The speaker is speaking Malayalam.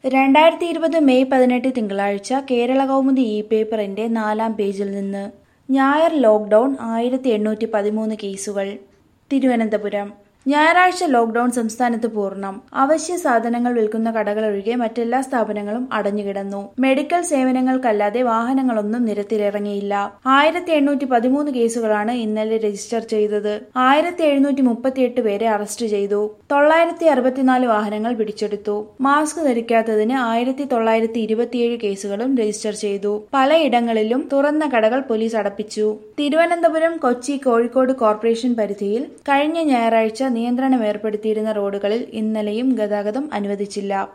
രണ്ടായിരത്തി ഇരുപത് മെയ് പതിനെട്ട് തിങ്കളാഴ്ച കേരള കൗമുദി ഇ പേപ്പറിന്റെ നാലാം പേജിൽ നിന്ന് ഞായർ ലോക്ഡൌൺ ആയിരത്തി എണ്ണൂറ്റി പതിമൂന്ന് കേസുകൾ തിരുവനന്തപുരം ഞായറാഴ്ച ലോക്ഡൌൺ സംസ്ഥാനത്ത് പൂർണ്ണം അവശ്യ സാധനങ്ങൾ വിൽക്കുന്ന കടകളൊഴികെ മറ്റെല്ലാ സ്ഥാപനങ്ങളും അടഞ്ഞുകിടന്നു മെഡിക്കൽ സേവനങ്ങൾക്കല്ലാതെ വാഹനങ്ങളൊന്നും നിരത്തിലിറങ്ങിയില്ല ആയിരത്തി എണ്ണൂറ്റി പതിമൂന്ന് കേസുകളാണ് ഇന്നലെ രജിസ്റ്റർ ചെയ്തത് ആയിരത്തി എഴുന്നൂറ്റി മുപ്പത്തിയെട്ട് പേരെ അറസ്റ്റ് ചെയ്തു തൊള്ളായിരത്തി അറുപത്തിനാല് വാഹനങ്ങൾ പിടിച്ചെടുത്തു മാസ്ക് ധരിക്കാത്തതിന് ആയിരത്തി തൊള്ളായിരത്തി ഇരുപത്തിയേഴ് കേസുകളും രജിസ്റ്റർ ചെയ്തു പലയിടങ്ങളിലും തുറന്ന കടകൾ പോലീസ് അടപ്പിച്ചു തിരുവനന്തപുരം കൊച്ചി കോഴിക്കോട് കോർപ്പറേഷൻ പരിധിയിൽ കഴിഞ്ഞ ഞായറാഴ്ച നിയന്ത്രണം ഏർപ്പെടുത്തിയിരുന്ന റോഡുകളിൽ ഇന്നലെയും ഗതാഗതം അനുവദിച്ചില്ല